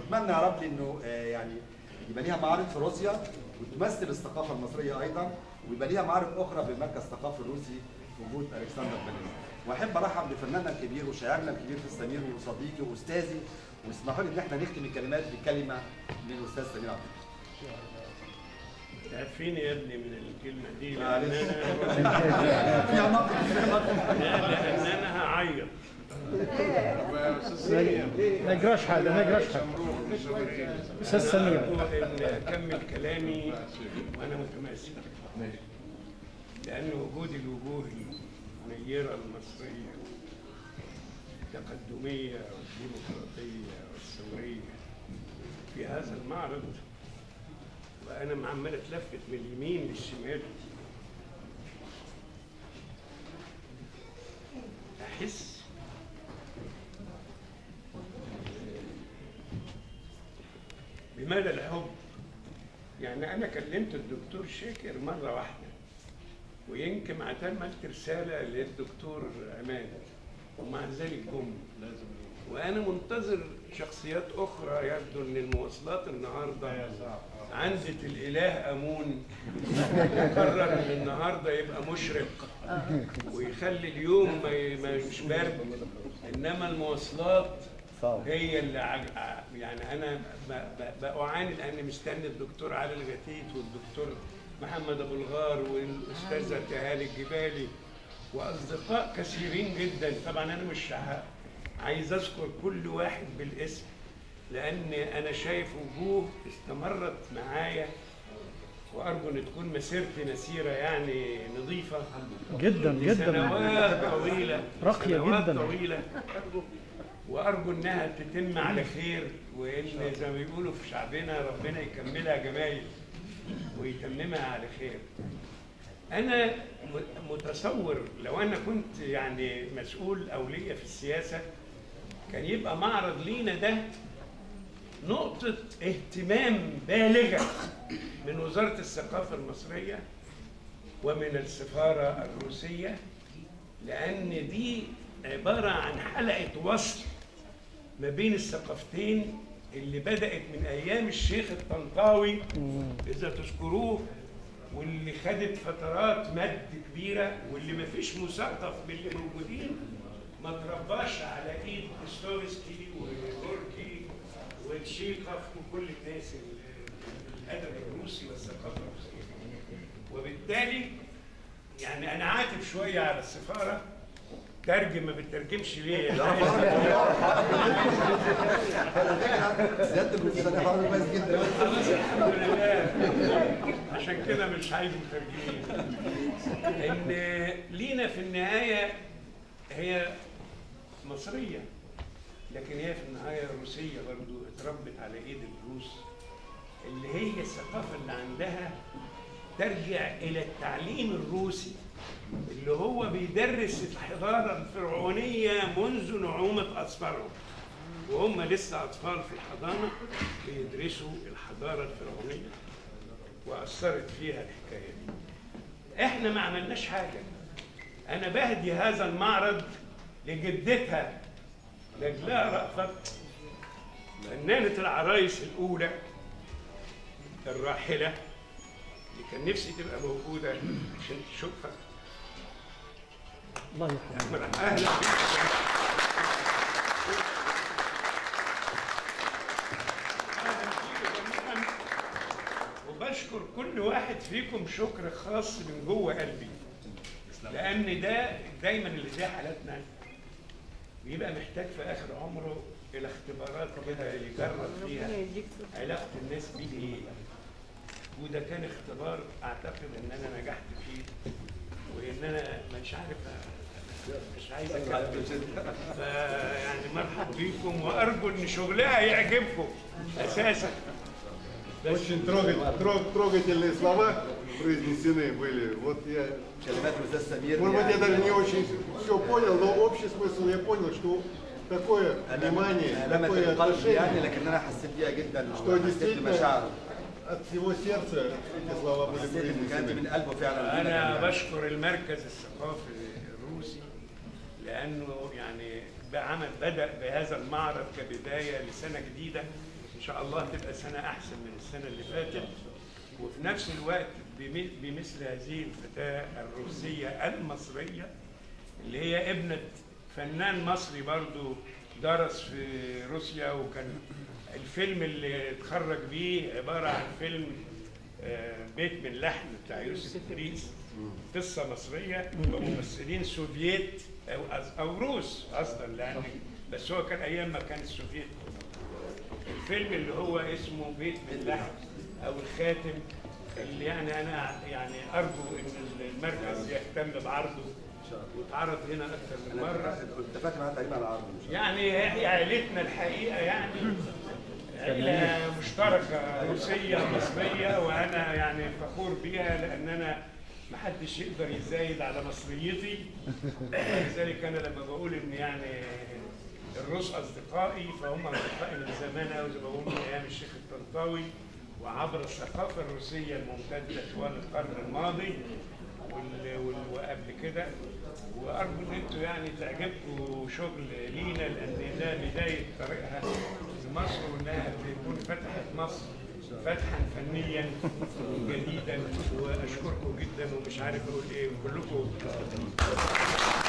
اتمنى يا رب انه آه، يعني يبقى ليها معارض في روسيا وتمثل الثقافه المصريه ايضا ويبقى ليها معارض اخرى بالمركز الثقافي الروسي في وجود الكسندر بنين واحب ارحب بفناننا الكبير وشاعرنا الكبير في السمير وصديقي واستاذي واسمحوا لي ان احنا نختم الكلمات بكلمه من الاستاذ سمير عبد تعفيني يا ابني من الكلمة دي لأن معلش. أنا فيها نقد فيها نقد لأن أنا هعيط ما يجراش حاجه ما يجراش حاجه استاذ سمير أرجو إن أكمل كلامي وأنا متماسك لأن وجود الوجوه المنيرة المصرية التقدمية والديمقراطية والثورية في هذا المعرض وأنا عمال أتلفت من اليمين للشمال أحس بمدى الحب يعني أنا كلمت الدكتور شاكر مرة واحدة ويمكن عملت رسالة للدكتور أمان ومع ذلك جم وأنا منتظر شخصيات أخرى يبدو إن المواصلات النهاردة عندة الإله أمون قرر إن النهاردة يبقى مشرق ويخلي اليوم ما ي- ما مش برد إنما المواصلات هي اللي عج... ع- يعني انا ب... ب... بعاني لاني مستني الدكتور علي الغتيت والدكتور محمد ابو الغار والاستاذه تهاني الجبالي واصدقاء كثيرين جدا طبعا انا مش ه- عايز اذكر كل واحد بالاسم لان انا شايف وجوه استمرت معايا وارجو ان تكون مسيرتي مسيره يعني نظيفه جدا جدا سنوات طويله راقية سنوات جداً. طويله وارجو انها تتم على خير وان زي ما بيقولوا في شعبنا ربنا يكملها جمايل ويتممها على خير انا م- متصور لو انا كنت يعني مسؤول او ليا في السياسه كان يبقى معرض لينا ده نقطة اهتمام بالغة من وزارة الثقافة المصرية ومن السفارة الروسية لأن دي عبارة عن حلقة وصل ما بين الثقافتين اللي بدأت من أيام الشيخ الطنطاوي إذا تذكروه واللي خدت فترات مد كبيرة واللي ما فيش مثقف من اللي موجودين ما ترباش على ايد دوستويفسكي وغوركي وتشيخوف وكل الناس ال- الادب الروسي والثقافه الروسيه وبالتالي يعني انا عاتب شويه على السفاره ترجم ما بترجمش ليه سياده البروفيسور ده حرامي كويس جدا الحمد لله عشان كده مش عايز مترجمين ان لينا في النهايه هي مصريه لكن هي في النهايه روسيه برضو اتربت على ايد الروس اللي هي الثقافه اللي عندها ترجع الى التعليم الروسي اللي هو بيدرس الحضاره الفرعونيه منذ نعومه اظفارهم وهم لسه اطفال في الحضانه بيدرسوا الحضاره الفرعونيه واثرت فيها الحكايه دي. احنا ما عملناش حاجه. انا بهدي هذا المعرض لجدتها نجلاء رأفت فنانة العرايس الأولى الراحلة اللي كان نفسي تبقى موجودة عشان تشوفها الله يرحمه أهلا بيك وبشكر كل واحد فيكم شكر خاص من جوه قلبي لان ده دايما اللي زي حالاتنا بيبقى محتاج في اخر عمره الى اختبارات كده يجرب فيها علاقه الناس بيه ايه وده كان اختبار اعتقد ان انا نجحت فيه وان انا مش عارف مش عايز اكمل فيعني مرحب بيكم وارجو ان شغلها يعجبكم اساسا بس Очень трогательные, трог- трогательные слова произнесены были. Вот я, كلمات الاستاذ سمير может быть, я даже не يعني очень все понял, но общий смысл я понял, что такое внимание, لمت такое القلب يعني отношение, لكن انا حسيت بيها جدا что وحسيت действительно بمشاعره от всего сердца эти слова были حسيت ان كانت من произнесены. قلبه فعلا انا يعني. بشكر المركز الثقافي الروسي لانه يعني بعمل بدا بهذا المعرض كبدايه لسنه جديده ان شاء الله تبقى سنه احسن من السنه اللي فاتت وفي نفس الوقت بم- بمثل هذه الفتاه الروسيه المصريه اللي هي ابنه فنان مصري برضو درس في روسيا وكان الفيلم اللي اتخرج بيه عباره عن فيلم آه، بيت من لحم بتاع يوسف ادريس قصه مصريه وممثلين سوفييت او او روس اصلا لان بس هو كان ايام ما كان السوفييت الفيلم اللي هو اسمه بيت من لحم او الخاتم اللي يعني انا يعني ارجو ان المركز يهتم بعرضه واتعرض هنا اكثر من مره اتفقت معاها تقريبا على العرض ان شاء الله يعني هي عائلتنا الحقيقه يعني عائله مشتركه روسيه مصريه وانا يعني فخور بيها لان انا ما حدش يقدر يزايد على مصريتي لذلك انا لما بقول ان يعني الروس اصدقائي فهم اصدقائي من زمان قوي زي ما بقول من ايام الشيخ الطنطاوي وعبر الثقافه الروسيه الممتده طوال القرن الماضي وال- وال- وقبل كده وارجو ان انتوا يعني تعجبكم شغل لينا لان ده بدايه طريقها لمصر وانها تكون فتحت مصر فتحا فنيا جديدا واشكركم جدا ومش عارف اقول ايه وكلكم